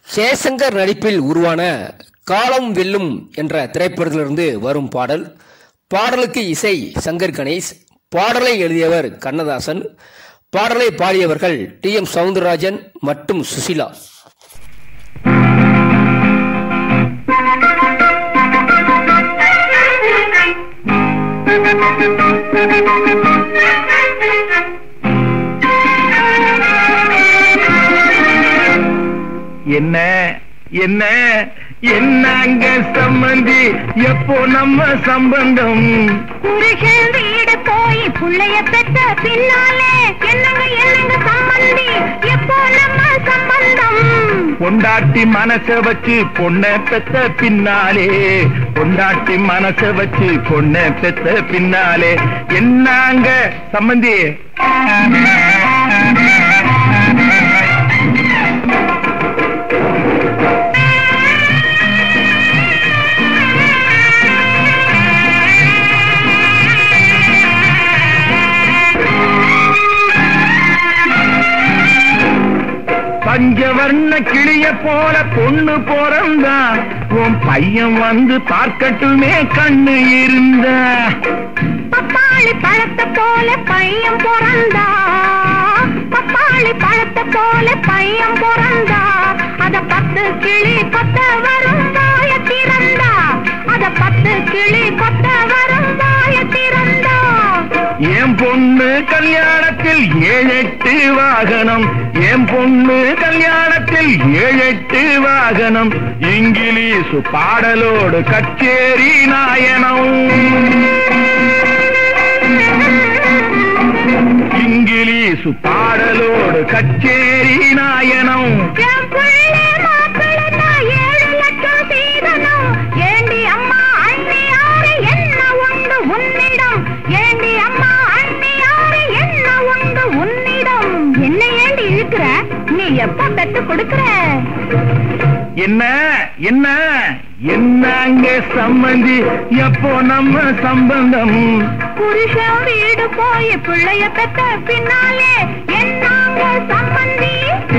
ஜெயசங்கர் நடிப்பில் உருவான காலம் வெல்லும் என்ற திரைப்படத்திலிருந்து வரும் பாடல் பாடலுக்கு இசை சங்கர் கணேஷ் பாடலை எழுதியவர் கண்ணதாசன் பாடலை பாடியவர்கள் டி எம் சவுந்தரராஜன் மற்றும் சுசிலா என்ன என்ன என்னங்க சம்பந்தி எப்போ நம்ம சம்பந்தம் புருஷன் வீடு போய் புள்ளைய பெற்ற பின்னாலே என்னங்க என்னங்க சம்பந்தி எப்போ நம்ம சம்பந்தம் பொண்டாட்டி மனச வச்சு பொண்ண பெத்த பின்னாலே பொண்டாட்டி மனச வச்சு பொண்ண பெத்த பின்னாலே என்னங்க சம்பந்தி பஞ்சவர்ண கிளிய போல பொண்ணு பிறந்தா உன் பையன் வந்து பார்க்கட்டுமே கண்ணு இருந்தா பப்பாளி பழத்தை போல பையன் பிறந்தா பப்பாளி பழத்தை போல பையன் பிறந்தா அத பத்து கிளி கொத்த வரும் வாய திறந்தா அத பத்து கிளி கொத்த வரும் வாய திறந்தா என் பொண்ணு கல்யாணத்தில் ஏழெட்டு வாகனம் என் பொண்ணு கல்யாணத்தில் ஏழெட்டு வாகனம் இங்கிலீஷு பாடலோடு கச்சேரி நாயனம் இங்கிலீஷு பாடலோடு கச்சேரி நாயனம் என் புள்ளை மாப்பிள்ளைன்னா ஏழு லட்சம் சீதனம். ஏண்டி அம்மா அண்ணி யாரு என்ன உண்டு உன்னிடம் ஏண்டி அம்மா அண்ணி யாரு என்ன உண்டு உன்னிடம் என்ன ஏண்டி இழுக்கிற நீ எப்ப பெத்து கொடுக்கிற என்ன என்ன என்னங்க சம்பந்தி எப்போ நம்ம சம்பந்தம் புருஷன் வீடு போய் பிள்ளைய பெத்த பின்னாலே என்னாங்க சம்பந்தி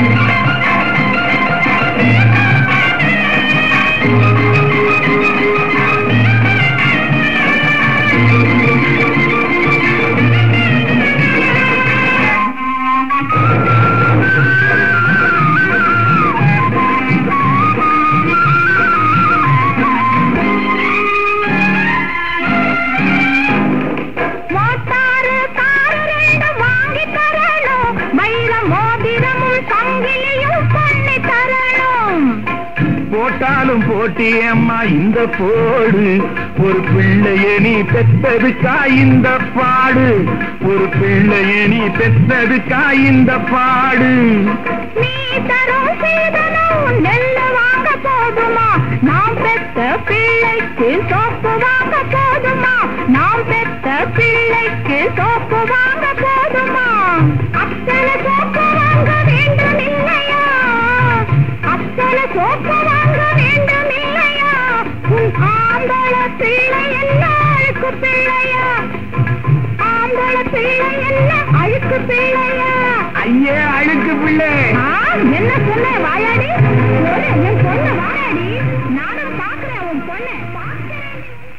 மோட்டாரு காரு ரெண்டு வாங்கி தரணும் மயில மோதிரமும் சங்கிலியும் பண்ணி தரணும் போட்டாலும் போட்டியம்மா இந்த போடு ஒரு பிள்ளைய நீ பெற்றதுக்கா இந்த பாடு ஒரு பிள்ளைய நீ பெற்றதுக்கா இந்த பாடு நீ தரும் சீதனம் நெல்லு வாங்க போதுமா நாம் பெத்த பிள்ளைக்கு சோப்பு வாங்க போதுமா நாம் பெத்த பிள்ளைக்கு சோப்பு வாங்க போதுமா அத்தனை சோப்பு வாங்க வேண்டும் இல்லையா அத்தனை சோப்பு வாங்க வேண்டும் இல்லையா உன் ஆம்பள பிள்ளை என்ன அழுக்கு பிள்ளையா ஆம்பள பிள்ளை என்ன அழுக்கு பிள்ளையா ஐயே அழுக்கு பிள்ளை ஆ, என்ன சொன்ன வாயாடி சொல்லு, என் பொண்ணு வாயாடி நானும் பாக்குறேன் உன் பொண்ணு பாக்குறேன்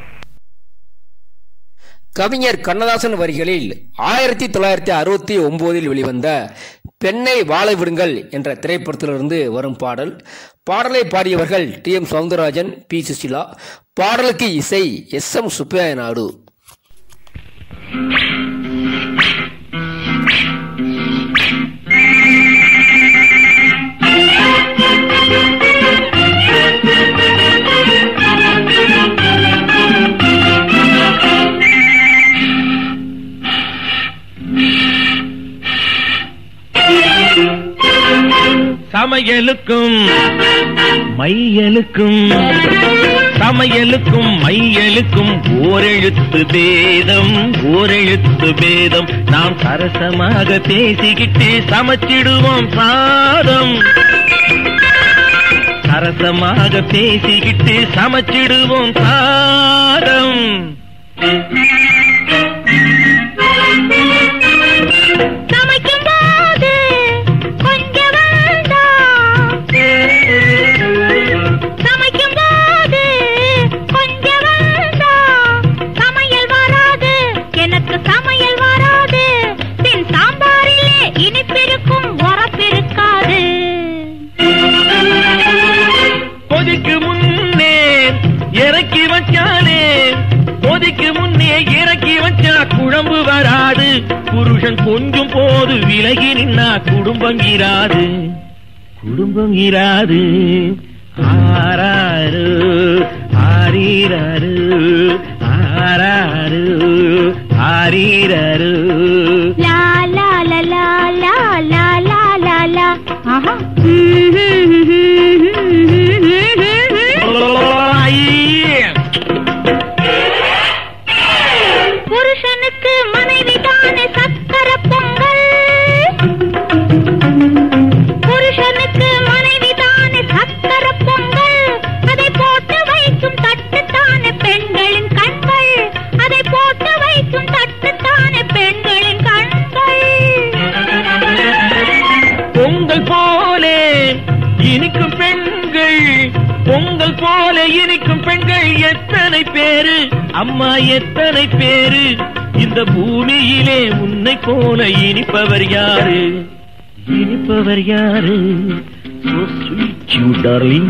கவிஞர் கண்ணதாசன் வரிகளில் ஆயிரத்தி தொள்ளாயிரத்தி அறுபத்தி ஒன்பதில் வெளிவந்த பெண்ணை வாழ விடுங்கள் என்ற திரைப்படத்திலிருந்து வரும் பாடல் பாடலை பாடியவர்கள் T M Soundararajan P Susheela பாடலுக்கு இசை எஸ் எம் சுப்பையா நாயுடு சமையலுக்கும் மையலுக்கும் சமையலுக்கும் மையலுக்கும் ஓரெழுத்து பேதம் ஓரெழுத்து பேதம் நாம் சரசமாக பேசிக்கிட்டு சமைச்சிடுவோம் சாதம் சரசமாக பேசிக்கிட்டு சமைச்சிடுவோம் சாதம் சமைக்கும் போது கொஞ்சம் வேண்டாம் கொதிக்கு முன்னே இறக்கி வச்சாலே கொதிக்கு முன்னே இறக்கி வச்சா குழம்பு வராது புருஷன் கொஞ்சம் போது விலகி நின்னா குடும்பம் இராது குடும்பம் இராது ஆராரு ஆரீராரு ஆராரு ஆரீராரு லா லா லா லா லா லா லா லா லா ஆஹா ஐயே! புருஷனுக்கு மனைவி தானே சக்கர பொங்கல் புருஷனுக்கு மனைவி தானே சக்கர பொங்கல் அதை போட்டு வைக்கும் தட்டு தானே பெண்களின் கண்கள் அதை போட்டு வைக்கும் தட்டு தானே பெண்களின் கண்கள் பொங்கல் போலே இனிக்கும் பெண்கள் பொங்கல் போல இனிக்கும் பெண்கள் எத்தனை பேரு அம்மா எத்தனை பேரு இந்த பூமியிலே உன்னை போல இனிப்பவர் யாரு இனிப்பவர் யாரு So sweet you darling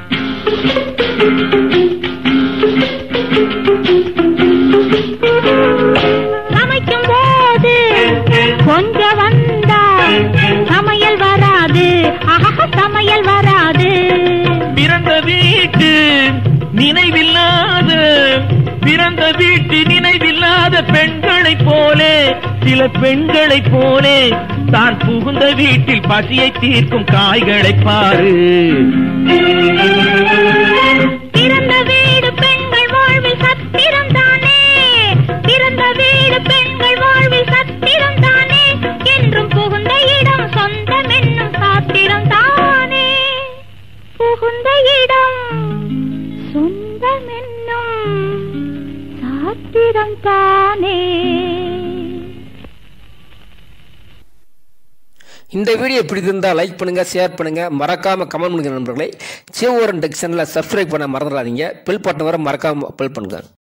சமைக்கும் போது கொஞ்சம் வந்தா சமையல் வராது ஆஹா சமையல் வராது பிறந்த வீட்டு நினைவில்லாத பிறந்த வீட்டு நினைவில்லாத பெண்களைப் போலே சில பெண்களைப் போலே தான் புகுந்த வீட்டில் பசியை தீர்க்கும் காய்களைப் பாரு பிறந்த வீடு பெண்கள் வாழ்வில் சத்திரம் தானே பிறந்த வீடு பெண்கள் வாழ்வில் சத்திரம் தானே என்றும் புகுந்த இடம் சொந்தம் என்னும் சாத்திரம் தானே புகுந்த இடம் சொந்தம் என்னும் சாத்திரம் தானே இந்த வீடியோ பிடித்திருந்தா லைக் பண்ணுங்க ஷேர் பண்ணுங்க மறக்காம கமெண்ட் பண்ணுங்க நண்பர்களே சிவோரன் டெக் சேனலை சப்ஸ்கிரைப் பண்ண மறந்துடாதீங்க பில் பட்டன் வர மறக்காம பில் பண்ணுங்க